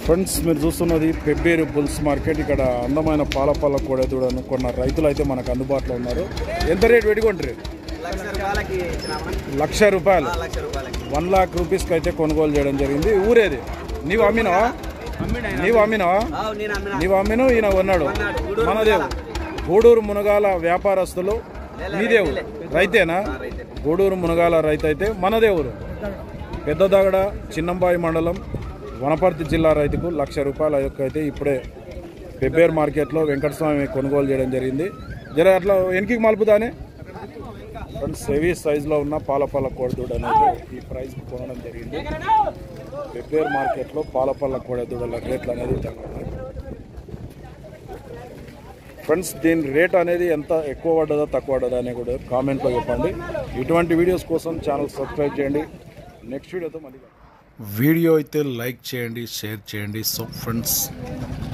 Friends మీరు చూస్తున్నది Pebbair bulls market ఇక్కడ అందమైన పాల పాల కోడెదూడను కొన్న రైతులు అయితే మనకు అందుబాటులో ఉన్నారు ఎంత రేట్ పెట్టుకుంటారు లక్ష రూపాయలకి ఇచ్చినామా లక్ష రూపాయలు ఆ, లక్ష రూపాయలకి వన్ లాక్ రూపీస్కి అయితే కొనుగోలు చేయడం జరిగింది ఊరేది నీవు అమ్మినావా నీవు అమ్మినావా ఆ, నేను అమ్మిన నీవు అమ్మిను ఈయన కొన్నాడు కొన్నాడు. గూడూరు మనదేవు గూడూరు మునగాల వ్యాపారస్తులు మీదేవు రైతేనా రైతే. గూడూరు మునగాల రైతు అయితే మనదేవురు పెద్దదగడ చిన్నంబాయి మండలం వనపర్తి జిల్లా రైతుకు లక్ష రూపాయల యొక్క అయితే ఇప్పుడే పెబ్బేర్ మార్కెట్లో వెంకటస్వామి కొనుగోలు చేయడం జరిగింది జర అట్లా వెనక్కి మలుపుతానే ఫ్రెండ్స్ హెవీ సైజులో ఉన్న పాల పాల కోడదూడ అనేది ఈ ప్రైస్ కొనడం జరిగింది పెబ్బేర్ మార్కెట్లో పాల పాల కోడదూడల రేట్లు అనేది తగ్గుతున్నాయి ఫ్రెండ్స్ దీని రేట్ అనేది ఎంత ఎక్కువ పడ్డదా తక్కువ పడ్డదా అని కూడా కామెంట్లో చెప్పండి ఇటువంటి వీడియోస్ కోసం ఛానల్ సబ్స్క్రైబ్ చేయండి నెక్స్ట్ వీడియోతో మళ్ళీ కలుద్దాం. వీడియో అయితే లైక్ చేయండి షేర్ చేయండి సో ఫ్రెండ్స్